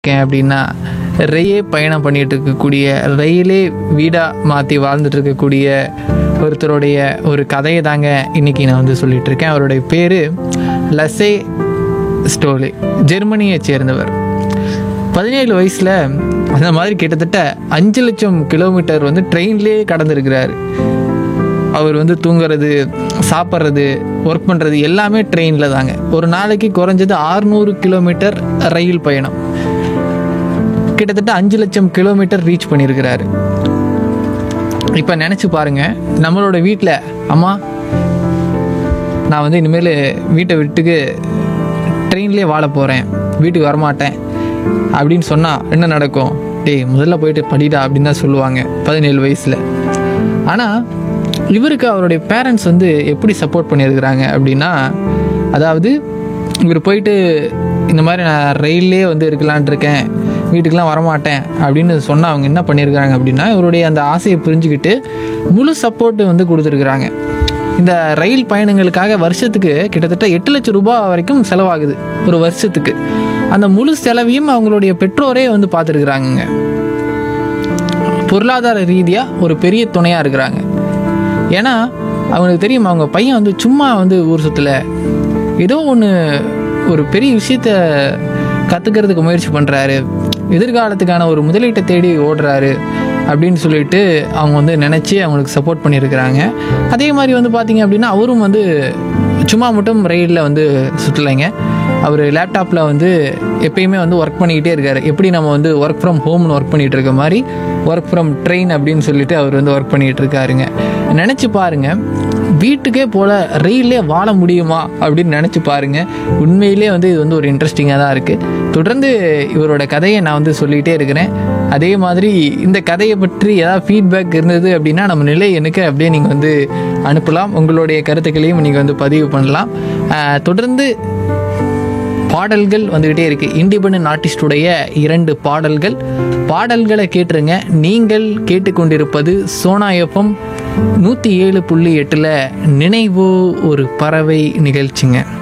இருக்கேன் அப்படின்னா ரயிலே பயணம் பண்ணிட்டு இருக்கக்கூடிய ரயிலே வீடாக மாற்றி வாழ்ந்துட்டு இருக்கக்கூடிய ஒருத்தருடைய ஒரு கதையை தாங்க இன்னைக்கு நான் வந்து சொல்லிட்டு இருக்கேன் அவருடைய பேர் லசே ஸ்டோலே ஜெர்மனியை சேர்ந்தவர் பதினேழு வயசில் அந்த மாதிரி கிட்டத்தட்ட அஞ்சு லட்சம் கிலோமீட்டர் வந்து ட்ரெயின்லேயே கடந்திருக்கிறாரு அவர் வந்து தூங்குறது சாப்பிட்றது ஒர்க் பண்ணுறது எல்லாமே ட்ரெயினில் தாங்க ஒரு நாளைக்கு குறைஞ்சது 600 கிலோமீட்டர் ரயில் பயணம் கிட்டத்தட்ட அஞ்சு லட்சம் கிலோமீட்டர் ரீச் பண்ணியிருக்கிறாரு இப்போ நினச்சி பாருங்க நம்மளோட வீட்டில் அம்மா நான் வந்து இனிமேல் வீட்டை விட்டுக்கு ட்ரெயின்லேயே வாழ போகிறேன் வீட்டுக்கு வரமாட்டேன் அப்படின்னு சொன்னால் என்ன நடக்கும் டேய் முதல்ல போயிட்டு படிடா அப்படின்னு தான் சொல்லுவாங்க பதினேழு வயசில் ஆனால் இவருக்கு அவருடைய பேரண்ட்ஸ் வந்து எப்படி சப்போர்ட் பண்ணியிருக்கிறாங்க அப்படின்னா அதாவது இவர் போயிட்டு இந்த மாதிரி நான் ரயில்லே வந்து இருக்கலான்ட்டு இருக்கேன் வீட்டுக்கெலாம் வரமாட்டேன் அப்படின்னு சொன்னால் அவங்க என்ன பண்ணியிருக்கிறாங்க அப்படின்னா இவருடைய அந்த ஆசையை புரிஞ்சுக்கிட்டு முழு சப்போர்ட்டு வந்து கொடுத்துருக்குறாங்க இந்த ரயில் பயணங்களுக்காக வருஷத்துக்கு கிட்டத்தட்ட எட்டு லட்சம் ரூபாய் வரைக்கும் செலவாகுது ஒரு வருஷத்துக்கு அந்த முழு செலவையும் அவங்களுடைய பெற்றோரே வந்து பார்த்துருக்குறாங்கங்க பொருளாதார ரீதியாக ஒரு பெரிய துணையாக இருக்கிறாங்க ஏன்னா அவங்களுக்கு தெரியும் அவங்க பையன் வந்து சும்மா வந்து ஊர் சுற்றல ஏதோ ஒன்று ஒரு பெரிய விஷயத்த கற்றுக்கிறதுக்கு முயற்சி பண்ணுறாரு எதிர்காலத்துக்கான ஒரு முதலீட்டை தேடி ஓடுறாரு அப்படின்னு சொல்லிட்டு அவங்க வந்து நினச்சி அவங்களுக்கு சப்போர்ட் பண்ணியிருக்கிறாங்க அதே மாதிரி வந்து பார்த்தீங்க அப்படின்னா அவரும் வந்து சும்மா மட்டும் ரயிலில் வந்து சுற்றலைங்க அவர் லேப்டாப்பில் வந்து எப்பயுமே வந்து ஒர்க் பண்ணிக்கிட்டே இருக்காரு எப்படி நம்ம வந்து ஒர்க் ஃப்ரம் ஹோம்னு ஒர்க் பண்ணிகிட்டு இருக்க மாதிரி ஒர்க் ஃப்ரம் ட்ரெயின் அப்படின்னு சொல்லிட்டு அவர் வந்து ஒர்க் பண்ணிகிட்டு இருக்காருங்க நினச்சி பாருங்க வீட்டுக்கே போல் ரயிலே வாழ முடியுமா அப்படின்னு நினச்சி பாருங்க உண்மையிலே வந்து இது வந்து ஒரு இன்ட்ரெஸ்டிங்காக தான் இருக்குது தொடர்ந்து இவரோட கதையை நான் வந்து சொல்லிகிட்டே இருக்கிறேன் அதே மாதிரி இந்த கதையை பற்றி ஏதாவது ஃபீட்பேக் இருந்தது அப்படின்னா நம்ம நிலை எனக்கு அப்படியே நீங்கள் வந்து அனுப்பலாம் உங்களுடைய கருத்துக்களையும் நீங்கள் வந்து பதிவு பண்ணலாம் ஆஹ் தொடர்ந்து பாடல்கள் வந்துக்கிட்டே இருக்கு இண்டிபெண்ட் ஆர்டிஸ்டுடைய இரண்டு பாடல்கள் பாடல்களை கேட்டுருங்க நீங்கள் கேட்டுக்கொண்டிருப்பது சோனா எஃப்எம் நூற்றி ஏழு புள்ளி எட்டில் நினைவு ஒரு பறவை நிகழ்ச்சிங்க